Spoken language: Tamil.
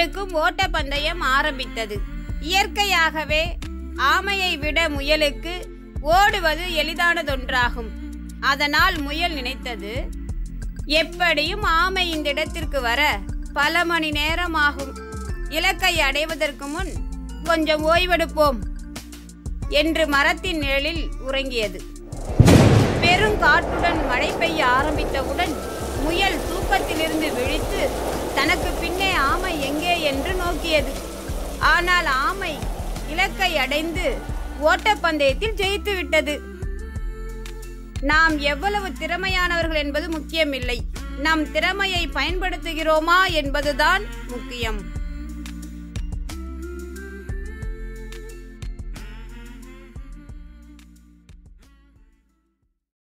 முயலுக்கும் ஓட்டப்பந்தயம் ஆரம்பித்தது இயற்கையாகவே ஆமையை விட முயலுக்கு ஓடுவது எளிதானதொன்றாகும் அதனால் முயல் நினைத்தது எப்படியும் ஆமை இந்த இடத்திற்கு வர பல மணி நேரம் ஆகும் இலக்கை அடைவதற்கு முன் கொஞ்சம் ஓய்வெடுப்போம் என்று மரத்தின் நிழலில் உறங்கியது பெருங்காற்றுடன் மழை பெய்ய ஆரம்பித்தவுடன் முயல் தூக்கத்திலிருந்து விழித்து தனக்கு பின்னே ஆமை எங்கே என்று நோக்கியது ஆனால் ஆமை இலக்கை அடைந்து ஓட்டப்பந்தயத்தில் ஜெயித்து விட்டது நாம் எவ்வளவு திறமையானவர்கள் என்பது முக்கியமில்லை நம் திறமையை பயன்படுத்துகிறோமா என்பதுதான் முக்கியம்